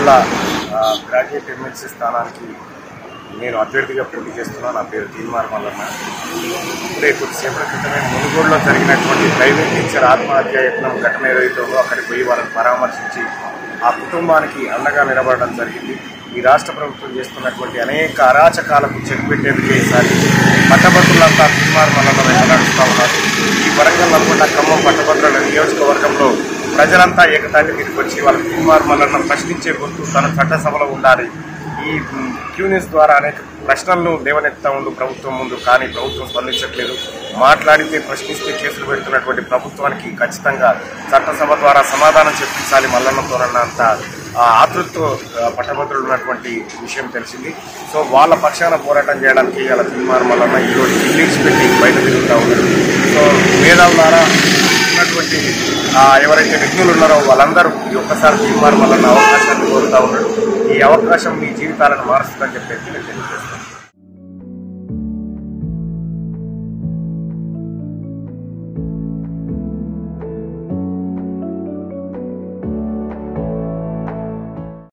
మునుగోడుల ఆ, graduate MLC స్థానానికి నేను అభ్యర్థిగా పోటీ చేస్తున్నా నా పేరు తీన్మార్ మల్లన్న ఇప్పుడే కొద్దిసేపటి క్రితమే మునుగోడులో జరిగినటువంటి ప్రైవేట్ టీచర్ ఆత్మహత్య యత్నం ఘటన ఏదైతే ఉందో అక్కడికి పోయి వాళ్ళని పరామర్శించి ఆ కుటుంబానికి అండగా నిలబడడం జరిగింది ఈ రాష్ట్ర ప్రభుత్వం చేస్తున్నటువంటి అనేక అరాచకాలకు చెక్ పెట్టేందుకే ఈసారి పట్టభద్రులంతా తీర్మానం వల్ల వెంటనడుస్తూ ఉన్నారు ఈ వరంగల్ నల్గొండ ఖమ్మం పట్టభద్రుల నియోజకవర్గంలో ప్రజలంతా ఏకతాటి మీదకి వచ్చి వాళ్ళ తీర్మానం వల్ల ప్రశ్నించే గొంతు తన చట్టసభలో ఉండాలి ఈ క్యూ న్యూస్ ద్వారా అనేక ప్రశ్నలను లేవనెత్తా ఉండు ప్రభుత్వం ముందు కానీ ప్రభుత్వం స్పందించట్లేదు మాట్లాడితే ప్రశ్నిస్తే కేసులు పెడుతున్నటువంటి ప్రభుత్వానికి ఖచ్చితంగా చట్టసభ ద్వారా సమాధానం చెప్పించాలి మల్లన్నతోనన్నంత ఆ ఆతృతతో ఆ, పట్టభద్రులు ఉన్నటువంటి విషయం తెలిసింది సో వాళ్ళ పక్షాన పోరాటం చేయడానికి ఇలా తీర్మానం మల్లన్న ఈరోజు ఇంగ్లీష్ పెట్టి బయట తిరుగుతూ ఉన్నారు సో మేధావుల ద్వారా ఉన్నటువంటి ఆ, ఎవరైతే వ్యక్తులు ఉన్నారో వాళ్ళందరూ ఈ ఒక్కసారి తీర్మానం వలన అవకాశాన్ని కోరుతా ఉన్నారు ఈ అవకాశం మీ జీవితాలను మారుస్తుందని చెప్పేసి నేను తెలియజేస్తాను